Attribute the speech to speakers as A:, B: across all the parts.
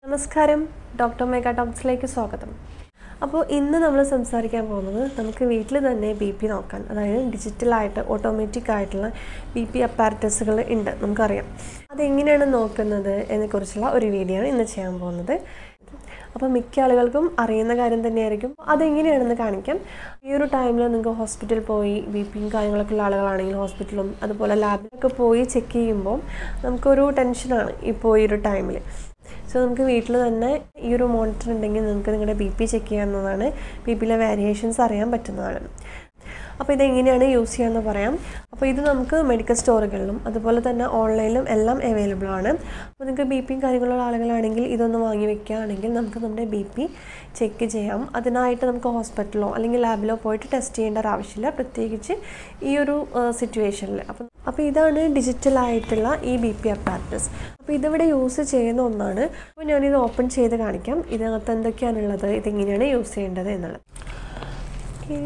A: നമസ്കാരം ഡോക്ടർ മേഘ ടോക്സിലേക്ക് സ്വാഗതം അപ്പോൾ ഇന്ന് നമ്മൾ സംസാരിക്കാൻ പോകുന്നത് നമുക്ക് വീട്ടിൽ തന്നെ ബി പി നോക്കാൻ അതായത് ഡിജിറ്റലായിട്ട് ഓട്ടോമാറ്റിക് ആയിട്ടുള്ള ബി പി അപ്പാരറ്റസുകൾ ഉണ്ട് നമുക്കറിയാം അതെങ്ങനെയാണ് നോക്കുന്നത് എന്നെക്കുറിച്ചുള്ള ഒരു വീഡിയോ ആണ് ഇന്ന് ചെയ്യാൻ പോകുന്നത് അപ്പോൾ മിക്ക ആളുകൾക്കും അറിയുന്ന കാര്യം തന്നെയായിരിക്കും അതെങ്ങനെയാണെന്ന് കാണിക്കാം ഈ ഒരു ടൈമിൽ നിങ്ങൾക്ക് ഹോസ്പിറ്റലിൽ പോയി ബി പിയും കാര്യങ്ങളൊക്കെ ഉള്ള ആളുകളാണെങ്കിൽ ഹോസ്പിറ്റലും അതുപോലെ ലാബിലൊക്കെ പോയി ചെക്ക് ചെയ്യുമ്പോൾ നമുക്കൊരു ടെൻഷനാണ് ഇപ്പോൾ ഈ ഒരു ടൈമിൽ സോ നമുക്ക് വീട്ടിൽ തന്നെ ഈ ഒരു മോണിറ്റർ ഉണ്ടെങ്കിൽ നിങ്ങൾക്ക് നിങ്ങളുടെ ബി പി ചെക്ക് ചെയ്യാവുന്നതാണ് ബി പിയിലെ വേരിയേഷൻസ് അറിയാൻ പറ്റുന്നതാണ് അപ്പോൾ ഇതെങ്ങനെയാണ് യൂസ് ചെയ്യാമെന്ന് പറയാം അപ്പോൾ ഇത് നമുക്ക് മെഡിക്കൽ സ്റ്റോറുകളിലും അതുപോലെ തന്നെ ഓൺലൈനിലും എല്ലാം അവൈലബിൾ ആണ് അപ്പോൾ നിങ്ങൾക്ക് ബി പിയും കാര്യങ്ങളുള്ള ആളുകളാണെങ്കിൽ ഇതൊന്ന് വാങ്ങി വെക്കുകയാണെങ്കിൽ നമുക്ക് നമ്മുടെ ബി പി ചെക്ക് ചെയ്യാം അതിനായിട്ട് നമുക്ക് ഹോസ്പിറ്റലോ അല്ലെങ്കിൽ ലാബിലോ പോയിട്ട് ടെസ്റ്റ് ചെയ്യേണ്ട ഒരു ആവശ്യമില്ല പ്രത്യേകിച്ച് ഈ ഒരു സിറ്റുവേഷനിൽ അപ്പം അപ്പോൾ ഇതാണ് ഡിജിറ്റലായിട്ടുള്ള ഈ ബി പി അപ്പാരറ്റസ് അപ്പോൾ ഇതിവിടെ യൂസ് ചെയ്യുന്ന ഒന്നാണ് അപ്പോൾ ഞാനിത് ഓപ്പൺ ചെയ്ത് കാണിക്കാം ഇതിനകത്ത് എന്തൊക്കെയാണുള്ളത് ഇതെങ്ങനെയാണ് യൂസ് ചെയ്യേണ്ടത് എന്നുള്ളത് ഓക്കെ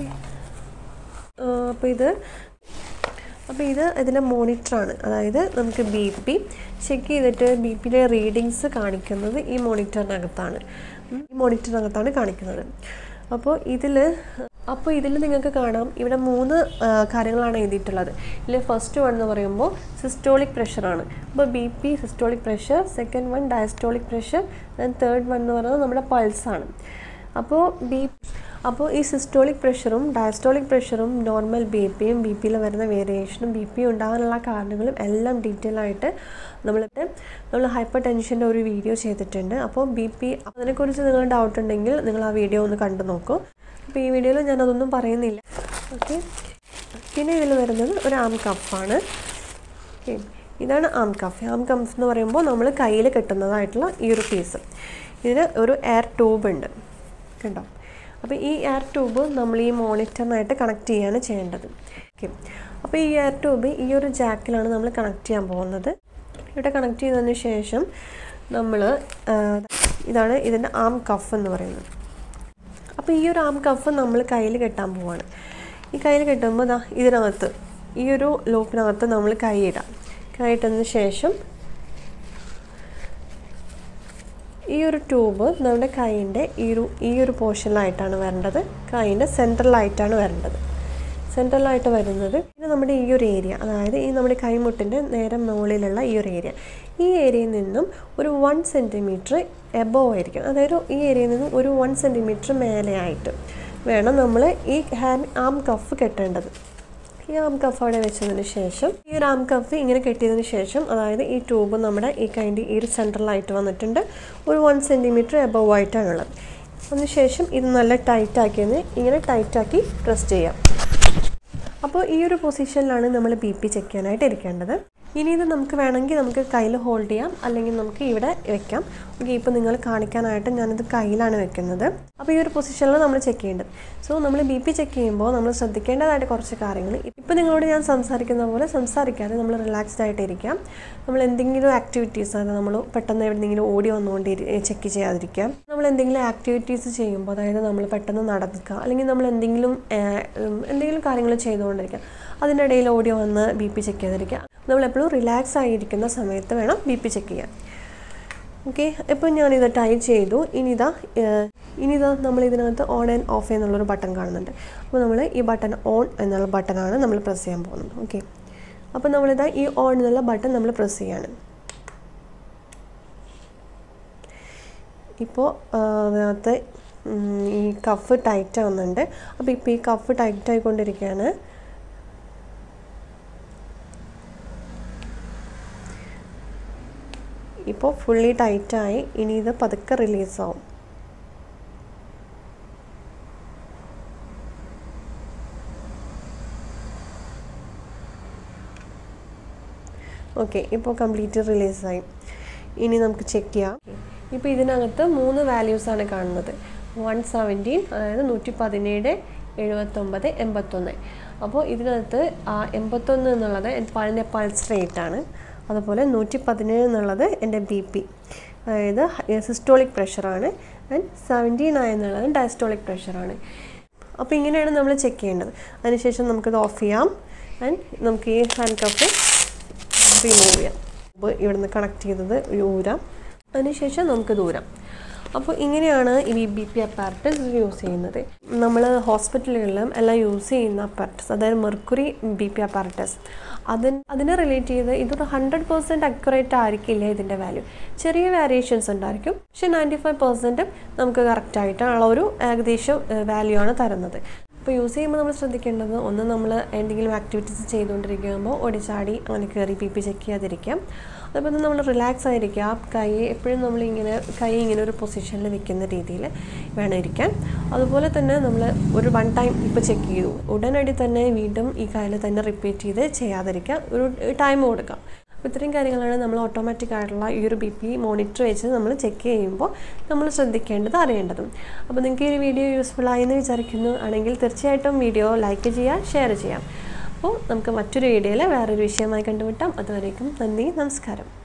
A: അപ്പോൾ ഇത് അപ്പോൾ ഇത് ഇതിൻ്റെ മോണിറ്ററാണ് അതായത് നമുക്ക് ബി പി ചെക്ക് ചെയ്തിട്ട് ബി പിയിലെ റീഡിങ്സ് കാണിക്കുന്നത് ഈ മോണിറ്ററിനകത്താണ് ഈ മോണിറ്ററിനകത്താണ് കാണിക്കുന്നത് അപ്പോൾ ഇതിൽ അപ്പോൾ ഇതിൽ നിങ്ങൾക്ക് കാണാം ഇവിടെ മൂന്ന് കാര്യങ്ങളാണ് എഴുതിയിട്ടുള്ളത് ഇതിൽ ഫസ്റ്റ് വൺ എന്ന് പറയുമ്പോൾ സിസ്റ്റോളിക് പ്രഷറാണ് അപ്പോൾ B P systolic pressure second one diastolic pressure and third one എന്ന് പറയുന്നത് നമ്മുടെ പൾസാണ് അപ്പോൾ ബി അപ്പോൾ ഈ സിസ്റ്റോളിക് പ്രഷറും ഡയസ്റ്റോളിക് പ്രഷറും നോർമൽ ബി പിയും ബി പിയിൽ വരുന്ന വേരിയേഷനും ബി പി ഉണ്ടാകാനുള്ള കാരണങ്ങളും എല്ലാം ഡീറ്റെയിൽ ആയിട്ട് നമ്മളിട്ട് നമ്മൾ ഹൈപ്പർ ടെൻഷൻ്റെ ഒരു വീഡിയോ ചെയ്തിട്ടുണ്ട് അപ്പോൾ ബി പി അതിനെക്കുറിച്ച് നിങ്ങൾ ഡൗട്ട് ഉണ്ടെങ്കിൽ നിങ്ങൾ ആ വീഡിയോ ഒന്ന് കണ്ടു നോക്കൂ അപ്പോൾ ഈ വീഡിയോയിൽ ഞാൻ അതൊന്നും പറയുന്നില്ല ഓക്കെ പിന്നെ ഇതിൽ വരുന്നത് ഒരു ആം കഫാണ് ഓക്കെ ഇതാണ് ആം കഫ് ആം കഫ് എന്ന് പറയുമ്പോൾ നമ്മൾ കയ്യിൽ കെട്ടുന്നതായിട്ടുള്ള ഈ ഒരു പീസ് ഇതിന് ഒരു എയർ ട്യൂബ് ഉണ്ട് കണ്ടോ അപ്പോൾ ഈ എയർ ട്യൂബ് നമ്മൾ ഈ മോണിറ്ററിനായിട്ട് കണക്ട് ചെയ്യാണ് ചെയ്യേണ്ടത് ഓക്കെ അപ്പോൾ ഈ എയർ ട്യൂബ് ഈ ഒരു ജാക്കിലാണ് നമ്മൾ കണക്ട് ചെയ്യാൻ പോകുന്നത് ഇവിടെ കണക്ട് ചെയ്തതിന് ശേഷം നമ്മൾ ഇതാണ് ഇതിൻ്റെ ആം കഫ് എന്ന് പറയുന്നത് അപ്പോൾ ഈ ഒരു ആം കഫ് നമ്മൾ കയ്യിൽ കെട്ടാൻ പോവാണ് ഈ കയ്യിൽ കെട്ടുമ്പോൾ ദാ ഇതിനകത്ത് ഈ ഒരു ലൂപ്പിനകത്ത് നമ്മൾ കൈ ഇടാം കൈ ഇട്ടതിന് ശേഷം ഈ ഒരു ട്യൂബ് നമ്മുടെ കൈയിൻ്റെ ഈ ഒരു ഈ ഒരു പോർഷനിലായിട്ടാണ് വരേണ്ടത് കൈയിൻ്റെ സെൻട്രലായിട്ടാണ് വരേണ്ടത് സെൻട്രലായിട്ട് വരുന്നത് പിന്നെ നമ്മുടെ ഈ ഒരു ഏരിയ അതായത് ഈ നമ്മുടെ കൈമുട്ടിൻ്റെ നേരെ മുകളിലുള്ള ഈ ഒരു ഏരിയ ഈ ഏരിയയിൽ നിന്നും ഒരു വൺ സെൻറ്റിമീറ്റർ എബോവ് ആയിരിക്കും അതായത് ഈ ഏരിയയിൽ നിന്നും ഒരു വൺ സെൻറ്റിമീറ്റർ മേലെയായിട്ട് വേണം നമ്മൾ ഈ ഹാൻഡ് ആം കഫ് കെട്ടേണ്ടത് ഈ ആം കഫ് അവിടെ വെച്ചതിന് ശേഷം ഈ ഒരു ആം കഫ് ഇങ്ങനെ കെട്ടിയതിന് ശേഷം അതായത് ഈ ട്യൂബ് നമ്മുടെ ഈ കൈൻ്റെ ഈ ഒരു സെൻട്രലായിട്ട് വന്നിട്ടുണ്ട് ഒരു വൺ സെൻറ്റിമീറ്റർ എബവ് ആയിട്ടാണുള്ളത് അതിനുശേഷം ഇത് നല്ല ടൈറ്റാക്കിയത് ഇങ്ങനെ ടൈറ്റാക്കി പ്രസ് ചെയ്യാം അപ്പോൾ ഈ ഒരു പൊസിഷനിലാണ് നമ്മൾ ബി പി ചെക്ക് ചെയ്യാനായിട്ട് ഇരിക്കേണ്ടത് ഇനി ഇത് നമുക്ക് വേണമെങ്കിൽ നമുക്ക് കയ്യിൽ ഹോൾഡ് ചെയ്യാം അല്ലെങ്കിൽ നമുക്ക് ഇവിടെ വെക്കാം ഓക്കെ ഇപ്പോൾ നിങ്ങൾ കാണിക്കാനായിട്ട് ഞാനിത് കയ്യിലാണ് വെക്കുന്നത് അപ്പോൾ ഈ ഒരു പൊസിഷനിൽ നമ്മൾ ചെക്ക് ചെയ്യേണ്ടത് സോ നമ്മൾ ബി പി ചെക്ക് ചെയ്യുമ്പോൾ നമ്മൾ ശ്രദ്ധിക്കേണ്ടതായിട്ട് കുറച്ച് കാര്യങ്ങൾ ഇപ്പോൾ നിങ്ങളോട് ഞാൻ സംസാരിക്കുന്ന പോലെ സംസാരിക്കാതെ നമ്മൾ റിലാക്സ്ഡ് ആയിട്ട് ഇരിക്കാം നമ്മൾ എന്തെങ്കിലും ആക്ടിവിറ്റീസ് അതായത് നമ്മൾ പെട്ടെന്ന് എവിടെയെങ്കിലും ഓടി വന്നുകൊണ്ട് ചെക്ക് ചെയ്യാതിരിക്കാം നമ്മൾ എന്തെങ്കിലും ആക്ടിവിറ്റീസ് ചെയ്യുമ്പോൾ അതായത് നമ്മൾ പെട്ടെന്ന് നടക്കുക അല്ലെങ്കിൽ നമ്മൾ എന്തെങ്കിലും എന്തെങ്കിലും കാര്യങ്ങൾ ചെയ്തുകൊണ്ടിരിക്കുക അതിനിടയിൽ ഓടി വന്ന് ബി പി ചെക്ക് ചെയ്തിരിക്കുക നമ്മളെപ്പോഴും റിലാക്സ് ആയിരിക്കുന്ന സമയത്ത് വേണം ബി പി ചെക്ക് ചെയ്യാൻ ഓക്കെ ഇപ്പോൾ ഞാനിത് ടൈപ്പ് ചെയ്തു ഇനിതാ ഇനിതാ നമ്മൾ ഇതിനകത്ത് ഓൺ ആൻഡ് ഓഫ് എന്നുള്ളൊരു ബട്ടൺ കാണുന്നുണ്ട് അപ്പോൾ നമ്മൾ ഈ ബട്ടൺ ഓൺ എന്നുള്ള ബട്ടണാണ് നമ്മൾ പ്രസ് ചെയ്യാൻ പോകുന്നത് ഓക്കെ അപ്പോൾ നമ്മളിതാ ഈ ഓൺ എന്നുള്ള ബട്ടൺ നമ്മൾ പ്രസ് ചെയ്യാണ് ഇപ്പോൾ അതിനകത്ത് ഈ കഫ് ടൈറ്റ് ആവുന്നുണ്ട് അപ്പോൾ ഇപ്പോൾ ഈ കഫ് ടൈറ്റ് ആയിക്കൊണ്ടിരിക്കുകയാണ് ഇപ്പോൾ ഫുള്ളി ടൈറ്റായി ഇനി ഇത് പതുക്കെ റിലീസാവും ഓക്കെ ഇപ്പോൾ കംപ്ലീറ്റ് റിലീസായി ഇനി നമുക്ക് ചെക്ക് ചെയ്യാം ഇപ്പോൾ ഇതിനകത്ത് മൂന്ന് വാല്യൂസാണ് കാണുന്നത് വൺ സെവൻറ്റീൻ അതായത് നൂറ്റി പതിനേഴ് എഴുപത്തൊമ്പത് എൺപത്തൊന്ന് അപ്പോൾ ഇതിനകത്ത് ആ എൺപത്തൊന്ന് എന്നുള്ളത് എൻ്റെ പൾസ് റേറ്റാണ് അതുപോലെ നൂറ്റി പതിനേഴ് എന്നുള്ളത് എൻ്റെ ബി പി അതായത് സിസ്റ്റോളിക് പ്രഷറാണ് ആൻഡ് സെവൻറ്റി നയൻ എന്നുള്ളത് ഡയസ്റ്റോളിക് പ്രഷറാണ് അപ്പോൾ ഇങ്ങനെയാണ് നമ്മൾ ചെക്ക് ചെയ്യേണ്ടത് അതിനുശേഷം നമുക്കിത് ഓഫ് ചെയ്യാം ആൻഡ് നമുക്ക് ഈ ഹാൻഡ് കഫ് റിമൂവ് ചെയ്യാം അപ്പോൾ ഇവിടുന്ന് കണക്ട് ചെയ്തത് ഊരാം അതിനുശേഷം നമുക്ക് ദൂരം അപ്പോൾ ഇങ്ങനെയാണ് ഈ ബി പി അപ്പാരറ്റസ് യൂസ് ചെയ്യുന്നത് നമ്മൾ ഹോസ്പിറ്റലുകളിലും എല്ലാം യൂസ് ചെയ്യുന്ന അപ്പാരറ്റസ് അതായത് മെർക്കുറി ബി പി അപ്പാരറ്റസ് അതിന് അതിനെ റിലേറ്റ് ചെയ്ത് ഇതൊരു ഹൺഡ്രഡ് പെർസെൻറ്റ് അക്യുറേറ്റ് ആയിരിക്കില്ല ഇതിൻ്റെ വാല്യൂ ചെറിയ വേരിയേഷൻസ് ഉണ്ടായിരിക്കും പക്ഷേ നയൻറ്റി ഫൈവ് പെർസെൻറ്റും നമുക്ക് കറക്റ്റായിട്ടുള്ള ഒരു ഏകദേശം വാല്യൂ ആണ് തരുന്നത് അപ്പോൾ യൂസ് ചെയ്യുമ്പോൾ നമ്മൾ ശ്രദ്ധിക്കേണ്ടത് ഒന്ന് നമ്മൾ എന്തെങ്കിലും ആക്ടിവിറ്റീസ് ചെയ്തുകൊണ്ടിരിക്കുമ്പോൾ ഓടിച്ചാടി അങ്ങനെ കയറി പി പി ചെക്ക് ചെയ്യാതിരിക്കാം അതുപോലെ നമ്മൾ റിലാക്സ് ആയിരിക്കുക കൈ എപ്പോഴും നമ്മളിങ്ങനെ കൈ ഇങ്ങനെ ഒരു പൊസിഷനിൽ വെക്കുന്ന രീതിയിൽ വേണം ഇരിക്കാൻ അതുപോലെ തന്നെ നമ്മൾ ഒരു വൺ ടൈം ഇപ്പോൾ ചെക്ക് ചെയ്തു ഉടനടി തന്നെ വീണ്ടും ഈ കാര്യം തന്നെ റിപ്പീറ്റ് ചെയ്ത് ചെയ്യാതിരിക്കുക ഒരു ടൈം കൊടുക്കാം അപ്പോൾ ഇത്രയും കാര്യങ്ങളാണ് നമ്മൾ ഓട്ടോമാറ്റിക് ആയിട്ടുള്ള ഈ ഒരു ബി പി മോണിറ്റർ വെച്ച് നമ്മൾ ചെക്ക് ചെയ്യുമ്പോൾ നമ്മൾ ശ്രദ്ധിക്കേണ്ടത് അറിയേണ്ടതും അപ്പോൾ നിങ്ങൾക്ക് ഈ വീഡിയോ യൂസ്ഫുൾ ആയെന്ന് വിചാരിക്കുന്നു ആണെങ്കിൽ തീർച്ചയായിട്ടും വീഡിയോ ലൈക്ക് ചെയ്യുക ഷെയർ ചെയ്യാം അപ്പോൾ നമുക്ക് മറ്റൊരു വീഡിയോയിൽ വേറൊരു വിഷയമായി കണ്ടുമുട്ടാം അതുവരേക്കും നന്ദി നമസ്കാരം